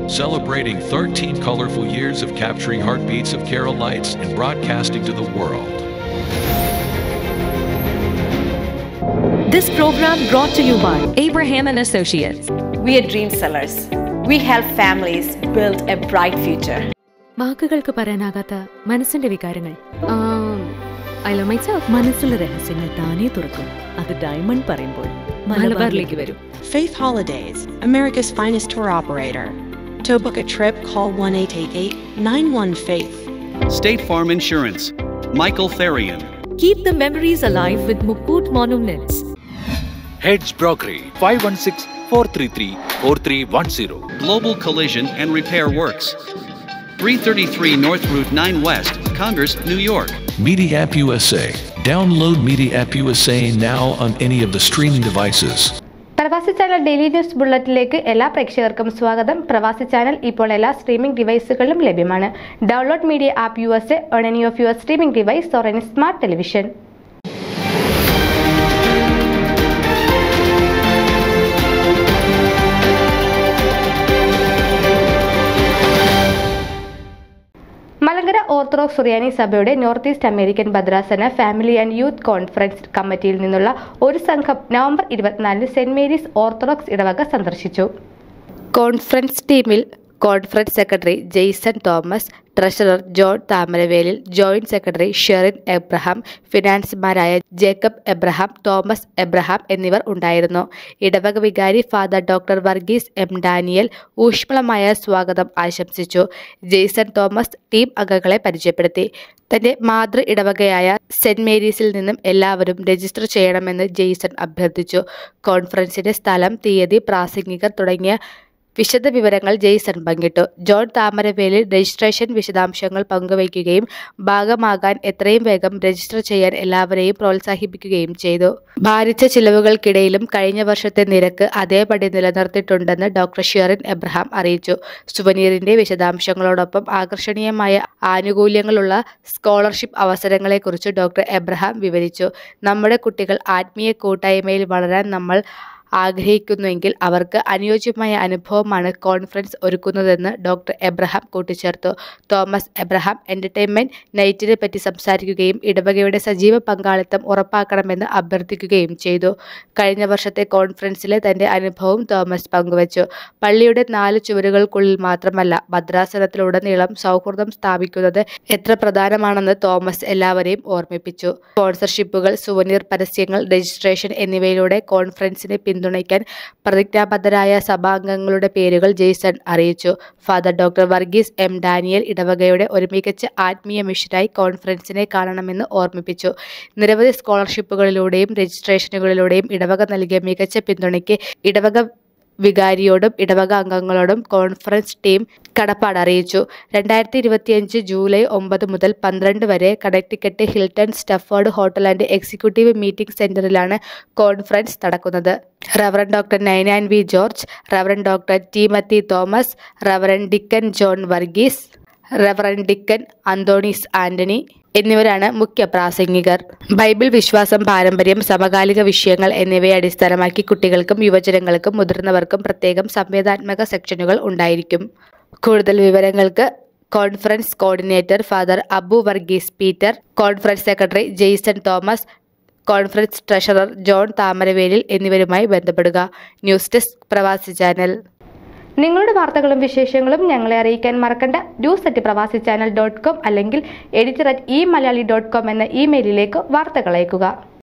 celebrating 13 colorful years of capturing heartbeats of Carolites and broadcasting to the world. This program brought to you by Abraham and Associates. We are dream sellers. We help families build a bright future. വാക്കുകൾക്ക് പറയാനാകാത്ത മനസ്സിന്റെ വികാരങ്ങൾ I love my self മനസ്സിലെ രഹസ്യങ്ങൾ താനേ തുറക്കും അത് diamond പറയുമ്പോൾ മലബാറിലേക്ക് വരും Faith Holidays, America's finest tour operator. To book a trip, call 1 888 91 Faith. State Farm Insurance. Michael Therian. Keep the memories alive with Mukut Monuments. Heads Brokery 516 433 4310. Global Collision and Repair Works. 333 North Route 9 West, Congress, New York. Media App USA. Download Media App USA now on any of the streaming devices. Pravasi channel daily news ബുള്ളറ്റിലേക്ക് എല്ലാ പ്രേക്ഷകർക്കും സ്വാഗതം പ്രവാസി channel ഇപ്പോൾ എല്ലാ streaming ഡിവൈസുകളിലും ലഭ്യമാണ് download media app U S A on any of your streaming device or any smart television Malankara orthodox Suriyani സഭയുടെ നോർത്ത് ഈസ്റ്റ് അമേരിക്കൻ ഭദ്രാസന ഫാമിലി ആൻഡ് യൂത്ത് കോൺഫറൻസ് കമ്മിറ്റിയിൽ നിന്നുള്ള ഒരു സംഘം നവംബർ ഇരുപത്തിനാലിന് സെന്റ് മേരീസ് ഓർത്തഡോക്സ് ഇടവക സന്ദർശിച്ചു കോൺഫറൻസ് ടീമിൽ conference secretary Jason Thomas treasurer John Thamaravelil joint secretary Sherin Abraham ഫിനാൻസുമാരായ ജേക്കബ് എബ്രഹാം തോമസ് എബ്രഹാം എന്നിവർ ഉണ്ടായിരുന്നു ഇടവക വികാരി father doctor Varghese M Daniel ഊഷ്മളമായ സ്വാഗതം ആശംസിച്ചു ജെയ്സൺ തോമസ് ടീം അംഗങ്ങളെ പരിചയപ്പെടുത്തി തന്റെ മാതൃ ഇടവകയായ സെന്റ് മേരീസിൽ നിന്നും എല്ലാവരും രജിസ്റ്റർ ചെയ്യണമെന്ന് ജെയ്സൺ അഭ്യർത്ഥിച്ചു കോൺഫറൻസിന്റെ സ്ഥലം തീയതി പ്രാസംഗികർ തുടങ്ങിയ വിശദ വിവരങ്ങൾ ജെയ്സൺ പങ്കിട്ടു ജോൺ താമരവേലിൽ രജിസ്ട്രേഷൻ വിശദാംശങ്ങൾ പങ്കുവയ്ക്കുകയും ഭാഗമാകാൻ എത്രയും വേഗം രജിസ്റ്റർ ചെയ്യാൻ എല്ലാവരെയും പ്രോത്സാഹിപ്പിക്കുകയും ചെയ്തു ഭാരിച്ച ചിലവുകൾക്കിടയിലും കഴിഞ്ഞ വർഷത്തെ നിരക്ക് അതേപടി നിലനിർത്തിയിട്ടുണ്ടെന്ന് ഡോക്ടർ ഷെറിൻ എബ്രഹാം അറിയിച്ചു സുവനീറിന്റെ വിശദാംശങ്ങളോടൊപ്പം ആകർഷണീയമായ ആനുകൂല്യങ്ങളുള്ള സ്കോളർഷിപ്പ് അവസരങ്ങളെക്കുറിച്ച് ഡോക്ടർ എബ്രഹാം വിവരിച്ചു നമ്മുടെ കുട്ടികൾ ആത്മീയ കൂട്ടായ്മയിൽ വളരാൻ നമ്മൾ ആഗ്രഹിക്കുന്നുവെങ്കിൽ അവർക്ക് അനുയോജ്യമായ അനുഭവമാണ് കോൺഫറൻസ് ഒരുക്കുന്നതെന്ന് ഡോക്ടർ എബ്രഹാം കൂട്ടിച്ചേർത്തു തോമസ് എബ്രഹാം എന്റർടൈൻമെന്റ് നൈറ്റിനെ പറ്റി സംസാരിക്കുകയും ഇടവകയുടെ സജീവ പങ്കാളിത്തം ഉറപ്പാക്കണമെന്ന് അഭ്യർത്ഥിക്കുകയും ചെയ്തു കഴിഞ്ഞ വർഷത്തെ കോൺഫറൻസിലെ തന്റെ അനുഭവം തോമസ് പങ്കുവച്ചു പള്ളിയുടെ നാല് ചുവരുകൾക്കുള്ളിൽ മാത്രമല്ല ഭദ്രാസനത്തിലുടനീളം സൗഹൃദം സ്ഥാപിക്കുന്നത് എത്ര പ്രധാനമാണെന്ന് തോമസ് എല്ലാവരെയും ഓർമ്മിപ്പിച്ചു സ്പോൺസർഷിപ്പുകൾ സുവനീർ പരസ്യങ്ങൾ രജിസ്ട്രേഷൻ എന്നിവയിലൂടെ കോൺഫറൻസിനെ പിന്തുണയ്ക്കാൻ പ്രതിജ്ഞാബദ്ധരായ സഭാംഗങ്ങളുടെ പേരുകൾ ജെയ്സൺ അറിയിച്ചു father doctor Varghese M Daniel ഇടവകയുടെ ഒരു മികച്ച ആത്മീയ മിഷനായി കോൺഫറൻസിനെ കാണണമെന്ന് ഓർമ്മിപ്പിച്ചു നിരവധി സ്കോളർഷിപ്പുകളിലൂടെയും രജിസ്ട്രേഷനുകളിലൂടെയും ഇടവക നൽകിയ മികച്ച പിന്തുണയ്ക്ക് ഇടവക വികാരിയോടും ഇടവക അംഗങ്ങളോടും കോൺഫറൻസ് ടീം കടപ്പാട് അറിയിച്ചു രണ്ടായിരത്തി ഇരുപത്തിയഞ്ച് ജൂലൈ ഒമ്പത് മുതൽ പന്ത്രണ്ട് വരെ Connecticut Hilton Stamford hotel and executive meeting സെന്ററിലാണ് കോൺഫറൻസ് നടക്കുന്നത് reverend doctor Ninan V George reverend doctor Timothy Thomas reverend deacon John Varghese reverend deacon Anthonis Antony എന്നിവരാണ് മുഖ്യ പ്രാസംഗികർ ബൈബിൾ വിശ്വാസം പാരമ്പര്യം സമകാലിക വിഷയങ്ങൾ എന്നിവയെ അടിസ്ഥാനമാക്കി കുട്ടികൾക്കും യുവജനങ്ങൾക്കും മുതിർന്നവർക്കും പ്രത്യേകം സംവേദനാത്മക സെക്ഷനുകൾ ഉണ്ടായിരിക്കും കൂടുതൽ വിവരങ്ങൾക്ക് conference coordinator father Abu Varghese Peter conference secretary Jason Thomas conference treasurer John Thamaravelil എന്നിവരുമായി ബന്ധപ്പെടുക ന്യൂസ് ഡെസ്ക് പ്രവാസി ചാനൽ നിങ്ങളുടെ വാർത്തകളും വിശേഷങ്ങളും ഞങ്ങളെ അറിയിക്കാൻ മറക്കണ്ട news at Pravasi channel dot com അല്ലെങ്കിൽ editor at e Malayali dot com എന്ന ഇമെയിലിലേക്ക് വാർത്തകൾ അയക്കുക